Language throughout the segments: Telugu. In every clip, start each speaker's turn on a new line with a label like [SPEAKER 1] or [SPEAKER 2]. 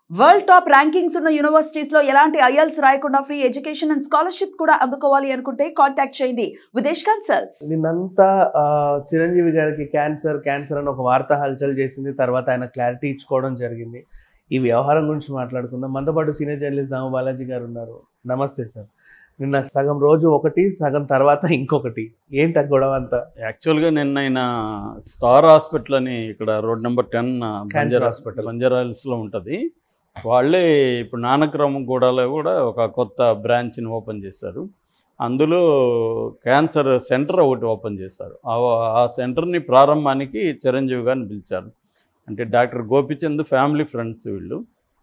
[SPEAKER 1] వరల్డ్ టాప్ ర్యాంకింగ్స్ ఉన్న యూనివర్సిటీస్ లో ఎలాంటి ఐఎల్స్ రాయకుండా ఫ్రీ ఎడ్యుకేషన్ అండ్ స్కాలర్షిప్ కూడా అందుకోవాలి అనుకుంటే కాంటాక్ట్ చేయండి విదేశ్ కన్సల్ట్స్
[SPEAKER 2] నిన్నంతా ఆ, చిరంజీవి గారికి క్యాన్సర్ క్యాన్సర్ అని ఒక వార్త హల్చల్ చేసింది తర్వాత ఆయన క్లారిటీ ఇచ్చుకోవడం జరిగింది ఈ వ్యవహారం గురించి మాట్లాడుకుందాం మనతో పాటు సీనియర్ జర్నలిస్ట్ దామ బాలాజీ గారు ఉన్నారు నమస్తే సార్ నిన్న సగం రోజు ఒకటి సగం తర్వాత ఇంకొకటి ఏంటి ఆ గొడవ అంతా
[SPEAKER 3] యాక్చువల్గా నిన్న ఆయన స్టార్ హాస్పిటల్ అని ఇక్కడ road number ten Banjara
[SPEAKER 2] hospital.
[SPEAKER 3] Banjara హిల్స్లో ఉంటుంది వాళ్ళే ఇప్పుడు నానక్రమం గూడలో కూడా ఒక కొత్త బ్రాంచ్ని ఓపెన్ చేశారు అందులో క్యాన్సర్ సెంటర్ ఒకటి ఓపెన్ చేశారు ఆ- ఆ సెంటర్ని ప్రారంభానికి చిరంజీవి గారిని పిలిచారు అంటే డాక్టర్ గోపిచంద్ ఫ్యామిలీ ఫ్రెండ్స్ వీళ్ళు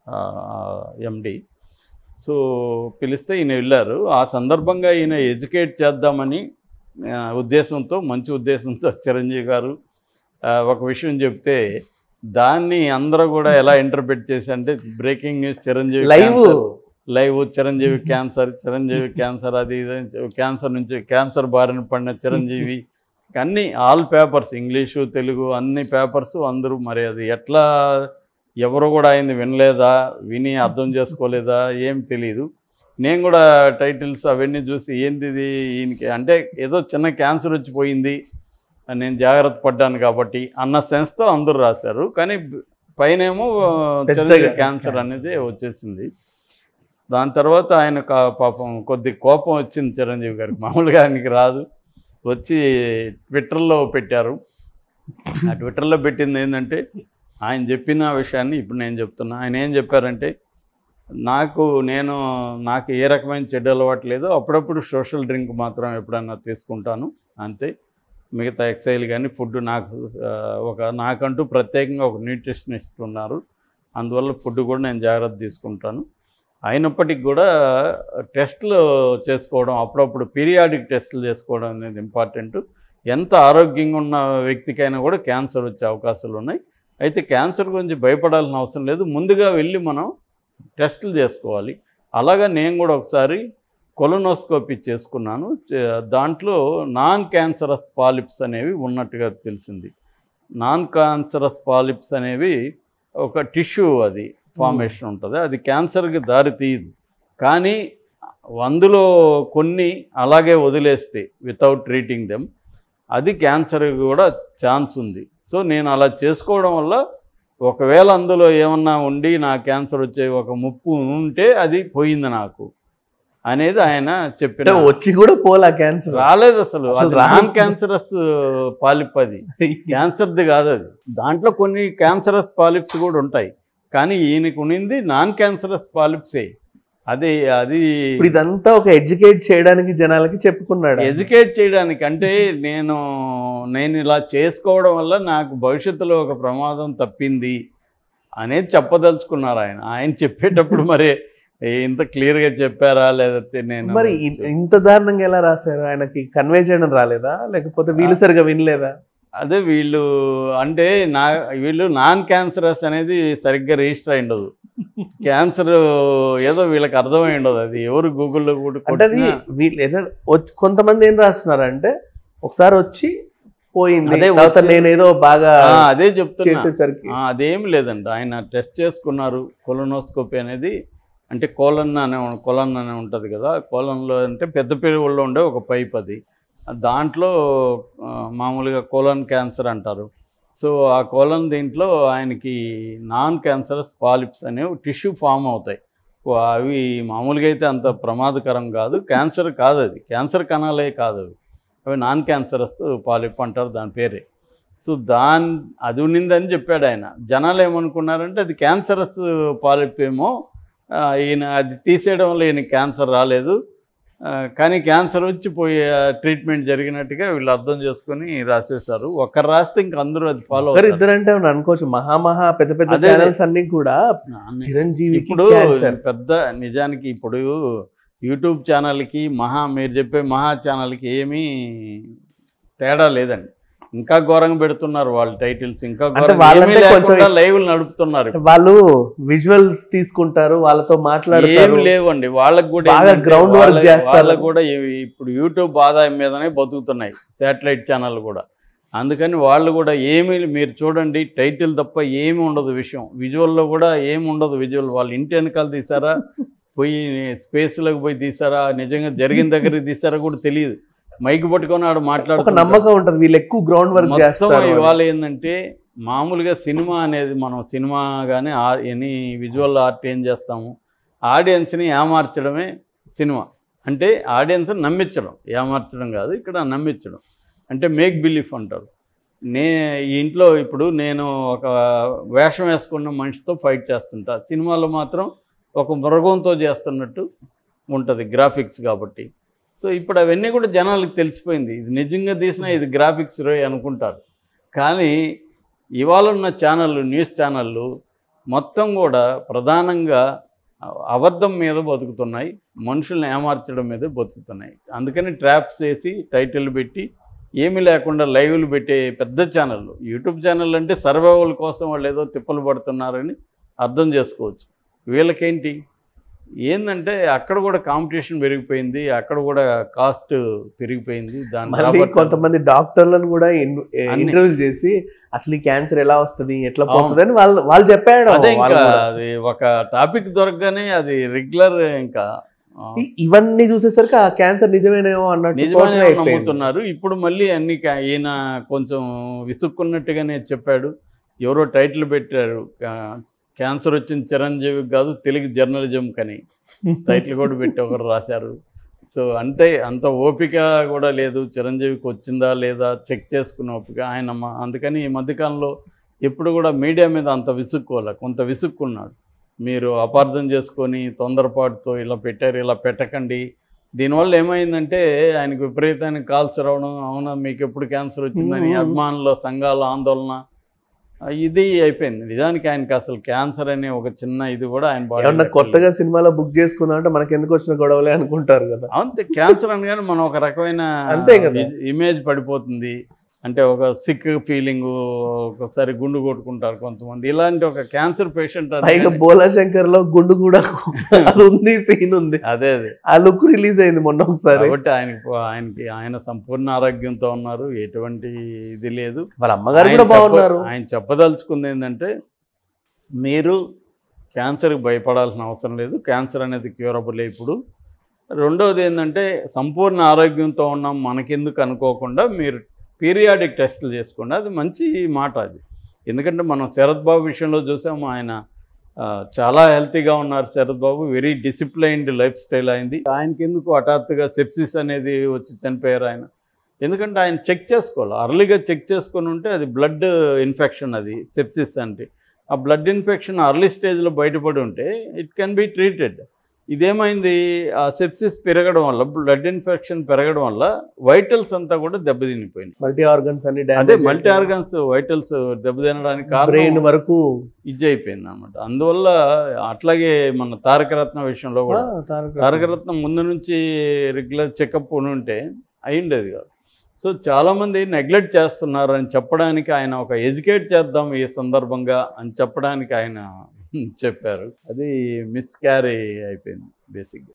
[SPEAKER 3] ఎండి సో పిలిస్తే ఈయన వెళ్ళారు ఆ సందర్భంగా ఈయన ఎడ్యుకేట్ చేద్దామని ఆ, ఉద్దేశంతో మంచి ఉద్దేశంతో చిరంజీవి గారు ఆ, ఒక విషయం చెప్తే దాన్ని అందరూ కూడా ఎలా ఇంటర్ప్రిట్ చేసి అంటే breaking news Chiranjeevi
[SPEAKER 2] live
[SPEAKER 3] cancer, live Chiranjeevi cancer Chiranjeevi cancer అది ఇది అని చెప్పి క్యాన్సర్ నుంచి క్యాన్సర్ బారిన పడిన చిరంజీవి అన్ని ఆల్ పేపర్స్ ఇంగ్లీషు తెలుగు అన్ని పేపర్స్ అందరూ మరి అది ఎట్లా ఎవరు కూడా ఆయన్ని వినలేదా విని అర్థం చేసుకోలేదా ఏం తెలియదు నేను కూడా టైటిల్స్ అవన్నీ చూసి ఏంది ఇది ఈయనకి అంటే ఏదో చిన్న క్యాన్సర్ వచ్చి పోయింది నేను జాగ్రత్త పడ్డాను కాబట్టి అన్న సెన్స్తో అందరూ రాశారు కానీ పైనేమో
[SPEAKER 2] పెద్దగా
[SPEAKER 3] చిరంజీవి క్యాన్సర్
[SPEAKER 2] cancer.
[SPEAKER 3] అనేది వచ్చేసింది దాని తర్వాత ఆయన కా- పాపం కొద్ది కోపం వచ్చింది చిరంజీవి గారికి మామూలుగా ఆయనకి రాదు వచ్చి ట్విట్టర్లో పెట్టారు ఆ ట్విట్టర్లో పెట్టింది ఏంటంటే ఆయన చెప్పిన విషయాన్ని ఇప్పుడు నేను చెప్తున్నా ఆయన ఏం చెప్పారంటే నాకు నేను నాకు ఏ రకమైన చెడ్డ అలవాటు లేదు అప్పుడప్పుడు సోషల్ డ్రింక్ మాత్రం ఎప్పుడైనా తీసుకుంటాను అంతే మిగతా ఎక్సైల్ కానీ ఫుడ్ నాకు ఆ, ఒక నాకంటూ ప్రత్యేకంగా ఒక న్యూట్రిషనిస్ట్ ఉన్నారు అందువల్ల ఫుడ్ కూడా నేను జాగ్రత్త తీసుకుంటాను అయినప్పటికీ కూడా టెస్ట్లు చేసుకోవడం అప్పుడప్పుడు పీరియాడిక్ టెస్టులు చేసుకోవడం అనేది ఇంపార్టెంట్ ఎంత ఆరోగ్యంగా ఉన్న వ్యక్తికైనా కూడా క్యాన్సర్ వచ్చే అవకాశాలు ఉన్నాయి అయితే క్యాన్సర్ గురించి భయపడాల్సిన అవసరం లేదు ముందుగా వెళ్ళి మనం టెస్టులు చేసుకోవాలి అలాగా నేను కూడా ఒకసారి కొలనోస్కోపీ చేసుకున్నాను చే- దాంట్లో నాన్ క్యాన్సరస్ పాలిప్స్ అనేవి ఉన్నట్టుగా తెలిసింది నాన్ క్యాన్సరస్ పాలిప్స్ అనేవి ఒక టిష్యూ అది ఫార్మేషన్ ఉంటుంది అది క్యాన్సర్కి దారి తీయదు కానీ అందులో కొన్ని అలాగే వదిలేస్తే వితౌట్ ట్రీటింగ్ దెమ్ అది క్యాన్సర్ కూడా ఛాన్స్ ఉంది సో నేను అలా చేసుకోవడం వల్ల ఒకవేళ అందులో ఏమన్నా ఉండి నా క్యాన్సర్ వచ్చే ఒక ముప్పు ఉంటే అది పోయింది నాకు అనేది ఆయన
[SPEAKER 2] అంటే
[SPEAKER 3] చెప్పిన
[SPEAKER 2] వచ్చి కూడా పోలా క్యాన్సర్
[SPEAKER 3] రాలేదు అసలు
[SPEAKER 2] అసలు
[SPEAKER 3] అది
[SPEAKER 2] రాలేదు.
[SPEAKER 3] నాన్ క్యాన్సరస్ పాలిప్ అది క్యాన్సర్ది కాదు అది దాంట్లో కొన్ని క్యాన్సరస్ పాలిప్స్ కూడా ఉంటాయి కానీ ఈయనకు ఉన్నింది నాన్ క్యాన్సరస్ పాలిప్సే అది అది
[SPEAKER 2] ఇప్పుడు ఇదంతా ఒక ఎడ్యుకేట్ చేయడానికి జనాలకి చెప్పుకున్నాడు
[SPEAKER 3] ఎడ్యుకేట్ చేయడానికి అంటే నేను నేను ఇలా చేసుకోవడం వల్ల నాకు భవిష్యత్తులో ఒక ప్రమాదం తప్పింది అనేది చెప్పదలుచుకున్నారు ఆయన ఆయన చెప్పేటప్పుడు మరి ఇంత క్లియర్గా చెప్పారా లేకపోతే నేను
[SPEAKER 2] మరి ఇ- ఇంత దారుణంగా ఎలా రాశారు ఆయనకి కన్వే చేయడం రాలేదా లేకపోతే వీళ్ళు సరిగా వినలేదా
[SPEAKER 3] అదే వీళ్ళు అంటే నా వీళ్ళు నాన్ క్యాన్సరస్ అనేది సరిగ్గా రిజిస్టర్ అయి ఉండదు క్యాన్సర్ ఏదో వీళ్ళకి అర్థమై ఉండదు అది ఎవరు గూగుల్లో కూడా
[SPEAKER 2] అంటే అది
[SPEAKER 3] కొట్టినా
[SPEAKER 2] వీళ్ళు ఏదో వచ్చి- కొంతమంది ఏం రాస్తున్నారంటే ఒకసారి వచ్చి పోయింది
[SPEAKER 3] అదే
[SPEAKER 2] తర్వాత
[SPEAKER 3] వచ్చి-
[SPEAKER 2] నేను ఏదో బాగా
[SPEAKER 3] ఆ, అదే చెప్తున్నా
[SPEAKER 2] చేసేసరికి
[SPEAKER 3] ఆ, అదేం లేదండి ఆయన టెస్ట్ చేసుకున్నారు కొలనోస్కోపీ అనేది అంటే కోలన్ అనే కొలన్ అనే ఉంటుంది కదా కోలన్లో అంటే పెద్ద పెరుగుల్లో ఉండే ఒక పైప్ అది దాంట్లో ఆ, మామూలుగా కోలన్ క్యాన్సర్ అంటారు సో ఆ కోలన్ దీంట్లో ఆయనకి నాన్ క్యాన్సరస్ పాలిప్స్ అనేవి టిష్యూ ఫామ్ అవుతాయి ఓ, అవి మామూలుగా అయితే అంత ప్రమాదకరం కాదు క్యాన్సర్ కాదు అది క్యాన్సర్ కణాలే కాదు అవి అవి నాన్ క్యాన్సరస్ పాలిప్ అంటారు దాని పేరే సో దాని అది ఉన్నిందని చెప్పాడు ఆయన జనాలు ఏమనుకున్నారంటే అది క్యాన్సరస్ పాలిప్ ఏమో ఆ, ఈయన అది తీసేయడం వల్ల ఈయన క్యాన్సర్ రాలేదు ఆ, కానీ క్యాన్సర్ వచ్చి పోయే ట్రీట్మెంట్ జరిగినట్టుగా వీళ్ళు అర్థం చేసుకొని రాసేశారు ఒకరు రాస్తే ఇంక అందరూ అది ఫాలో
[SPEAKER 2] ఒకరు ఇద్దరంటే మనం అనుకోవచ్చు మహా మహా పెద్ద పెద్ద
[SPEAKER 3] అదే, అదే.
[SPEAKER 2] ఛానల్స్ అన్ని కూడా చిరంజీవి
[SPEAKER 3] ఇప్పుడు పెద్ద నిజానికి ఇప్పుడు యూట్యూబ్ ఛానల్కి మహా మీరు చెప్పే మహా ఛానల్కి ఏమీ తేడా లేదండి ఇంకా ఘోరంగా పెడుతున్నారు వాళ్ళ టైటిల్స్ ఇంకా ఘోరంగా
[SPEAKER 2] వాళ్ళంటే
[SPEAKER 3] ఏమీ
[SPEAKER 2] కొంచెం-
[SPEAKER 3] లేకుండా లైవ్లు నడుపుతున్నారు
[SPEAKER 2] వాళ్ళు విజువల్స్ తీసుకుంటారు వాళ్ళతో
[SPEAKER 3] ఏం
[SPEAKER 2] మాట్లాడతారు
[SPEAKER 3] లేవండి వాళ్ళకి కూడా
[SPEAKER 2] బాగా
[SPEAKER 3] ఏంటంటే
[SPEAKER 2] ground work
[SPEAKER 3] వాళ్ళ-
[SPEAKER 2] చేస్తారు.
[SPEAKER 3] వాళ్ళకు కూడా ఇవి ఇప్పుడు యూట్యూబ్ ఆదాయం మీదనే బతుకుతున్నాయి శాటిలైట్ ఛానల్ కూడా అందుకని వాళ్ళు కూడా ఏమీ మీరు చూడండి టైటిల్ తప్ప ఏమి ఉండదు విషయం విజువల్లో కూడా ఏమి ఉండదు విజువల్ వాళ్ళు ఇంటి వెనకాల తీసారా పోయి స్పేస్లోకి పోయి తీసారా నిజంగా జరిగిన దగ్గర తీసారా కూడా తెలియదు మైక్ పట్టుకొని ఆడు
[SPEAKER 2] ఒక
[SPEAKER 3] మాట్లాడుతూ
[SPEAKER 2] నమ్మకం ఉంటది వీళ్ళు ఎక్కువ గ్రౌండ్ వర్క్
[SPEAKER 3] మొత్తం
[SPEAKER 2] చేస్తారు
[SPEAKER 3] ఇవాళ ఏంటంటే మామూలుగా సినిమా అనేది మనం సినిమా కానీ ఎనీ విజువల్ ఆర్ట్ ఏం చేస్తాము ఆడియన్స్ని ఏమార్చడమే సినిమా అంటే ఆడియన్స్ని నమ్మించడం ఏమార్చడం కాదు ఇక్కడ నమ్మించడం అంటే మేక్ బిలీఫ్ అంటారు నే ఈ ఇంట్లో ఇప్పుడు నేను ఒక వేషం వేసుకున్న మనిషితో ఫైట్ చేస్తుంటా సినిమాలో మాత్రం ఒక మృగంతో చేస్తున్నట్టు ఉంటుంది గ్రాఫిక్స్ కాబట్టి సో ఇప్పుడు అవన్నీ కూడా జనాలకు తెలిసిపోయింది ఇది నిజంగా తీసినా ఇది గ్రాఫిక్స్ రోయ్ అనుకుంటారు కానీ ఇవాళ ఉన్న ఛానళ్ళు న్యూస్ ఛానళ్ళు మొత్తం కూడా ప్రధానంగా అబద్ధం మీద బతుకుతున్నాయి మనుషుల్ని ఏమార్చడం మీద బతుకుతున్నాయి అందుకని ట్రాప్స్ వేసి టైటిల్ పెట్టి ఏమీ లేకుండా లైవ్లు పెట్టే పెద్ద ఛానళ్ళు యూట్యూబ్ ఛానల్ అంటే సర్వైవల్ కోసం వాళ్ళు ఏదో తిప్పలు పడుతున్నారని అర్థం చేసుకోవచ్చు వీళ్ళకేంటి ఏంటంటే అక్కడ కూడా కాంపిటీషన్ పెరిగిపోయింది అక్కడ కూడా కాస్ట్ పెరిగిపోయింది దాని
[SPEAKER 2] మళ్ళీ
[SPEAKER 3] కాబట్టి-
[SPEAKER 2] కొంతమంది డాక్టర్లను కూడా
[SPEAKER 3] అన్ని.
[SPEAKER 2] ఇంటర్వ్యూ చేసి అసలు ఈ క్యాన్సర్ ఎలా వస్తది ఎట్లా
[SPEAKER 3] అవును.
[SPEAKER 2] పోతుంది అని వాళ్ళు వాళ్ళు చెప్పాడు
[SPEAKER 3] అదే ఇంకా అది ఒక టాపిక్ దొరకగానే అది రెగ్యులర్ ఇంకా ఆ,
[SPEAKER 2] ఇ- ఇవన్నీ చూసేసరికి ఆ క్యాన్సర్ నిజమేనేమో అన్నట్టు
[SPEAKER 3] నిజమని
[SPEAKER 2] పోర్ట్రే అయిపోయింది.
[SPEAKER 3] నమ్ముతున్నారు ఇప్పుడు మళ్ళీ అన్ని కా- ఈయన కొంచెం విసుక్కున్నట్టుగానే చెప్పాడు ఎవరో టైటిల్ పెట్టారు కా- క్యాన్సర్ వచ్చిన చిరంజీవి కాదు తెలుగు జర్నలిజం కని టైటిల్ కూడా పెట్టి ఒకరు రాశారు సో అంటే అంత ఓపిక కూడా లేదు చిరంజీవికి వచ్చిందా లేదా చెక్ చేసుకున్న ఓపిక ఆయన మ- అందుకని ఈ మధ్యకాలంలో ఎప్పుడు కూడా మీడియా మీద అంత విసుక్కోలే కొంత విసుక్కున్నాడు మీరు అపార్థం చేసుకొని తొందరపాటుతో ఇలా పెట్టారు ఇలా పెట్టకండి దీనివల్ల ఏమైందంటే ఆయనకు విపరీతమైన కాల్స్ రావడం అవునా మీకు ఎప్పుడు క్యాన్సర్ వచ్చిందని
[SPEAKER 2] మ్మ్.
[SPEAKER 3] అభిమానుల సంఘాల ఆందోళన ఆ, ఇది అయిపోయింది నిజానికి ఆయనకి అసలు క్యాన్సర్ అనే ఒక చిన్న ఇది కూడా ఆయన body
[SPEAKER 2] ఏమన్నా
[SPEAKER 3] లో
[SPEAKER 2] కొత్తగా సినిమాలో బుక్ చేసుకుందాం అంటే మనకి ఎందుకు వచ్చిన గొడవలే అనుకుంటారు కదా
[SPEAKER 3] అంతే క్యాన్సర్ అనగానే మనం ఒక రకమైన
[SPEAKER 2] అంతే కదా.
[SPEAKER 3] ఇమేజ్ పడిపోతుంది అంటే ఒక సిక్ ఫీలింగ్ ఒకసారి గుండు కొట్టుకుంటారు కొంతమంది ఇలాంటి ఒక క్యాన్సర్ పేషెంట్
[SPEAKER 2] పైగా బోలా శంకర్ లో గుండు కూడా అది ఉంది సీన్ ఉంది
[SPEAKER 3] అదే అదే
[SPEAKER 2] ఆ లుక్ రిలీజ్ అయింది మొన్న ఒకసారి
[SPEAKER 3] కాబట్టి ఆయనకి ఆయనకి ఆయన సంపూర్ణ ఆరోగ్యంతో ఉన్నారు ఎటువంటి ఇది లేదు
[SPEAKER 2] వాళ్ళ అమ్మగారు
[SPEAKER 3] ఆయన
[SPEAKER 2] కూడా
[SPEAKER 3] చెప్ప-
[SPEAKER 2] బాగున్నారు
[SPEAKER 3] ఆయన చెప్పదలుచుకుంది ఏంటంటే మీరు క్యాన్సర్కి భయపడాల్సిన అవసరం లేదు క్యాన్సర్ అనేది క్యూరబుల్ ఇప్పుడు రెండవది ఏంటంటే సంపూర్ణ ఆరోగ్యంతో ఉన్నాం మనకెందుకు అనుకోకుండా మీరు పీరియాడిక్ టెస్టులు చేసుకోండి అది మంచి మాట అది ఎందుకంటే మనం శరత్ బాబు విషయంలో చూసాము ఆయన ఆ, చాలా హెల్తీగా ఉన్నారు Sarath Babu very disciplined life style అయింది ఆయనకి ఎందుకు హఠాత్తుగా సెప్సిస్ అనేది వచ్చి చనిపోయారు ఆయన ఎందుకంటే ఆయన చెక్ చేసుకోవాలి అర్లీగా చెక్ చేసుకొని ఉంటే అది బ్లడ్ ఇన్ఫెక్షన్ అది సెప్సిస్ అంటే ఆ బ్లడ్ ఇన్ఫెక్షన్ అర్లీ స్టేజ్లో బయటపడి ఉంటే ఇట్ కెన్ బి ట్రీటెడ్ ఇదేమైంది ఆ సెప్సిస్ పెరగడం వల్ల బ్లడ్ ఇన్ఫెక్షన్ పెరగడం వల్ల వైటల్స్ అంతా కూడా దెబ్బతినిపోయింది
[SPEAKER 2] మల్టీ ఆర్గన్స్ అన్ని
[SPEAKER 3] అదే మల్టీ ఆర్గన్స్ వైటల్స్ దెబ్బతినడానికి
[SPEAKER 2] బ్రెయిన్
[SPEAKER 3] కారణం
[SPEAKER 2] వరకు
[SPEAKER 3] ఇది అయిపోయింది అనమాట అందువల్ల అట్లాగే మన తారకరత్న విషయంలో కూడా
[SPEAKER 2] ఆ, తారక
[SPEAKER 3] తారకరత్నం ముందు నుంచి రెగ్యులర్ చెకప్ ఉంటే అయిండేది కాదు సో చాలామంది నెగ్లెక్ట్ చేస్తున్నారు అని చెప్పడానికి ఆయన ఒక ఎడ్యుకేట్ చేద్దాం ఈ సందర్భంగా అని చెప్పడానికి ఆయన చెప్పారు అది మిస్ క్యారీ అయిపోయింది బేసిక్గా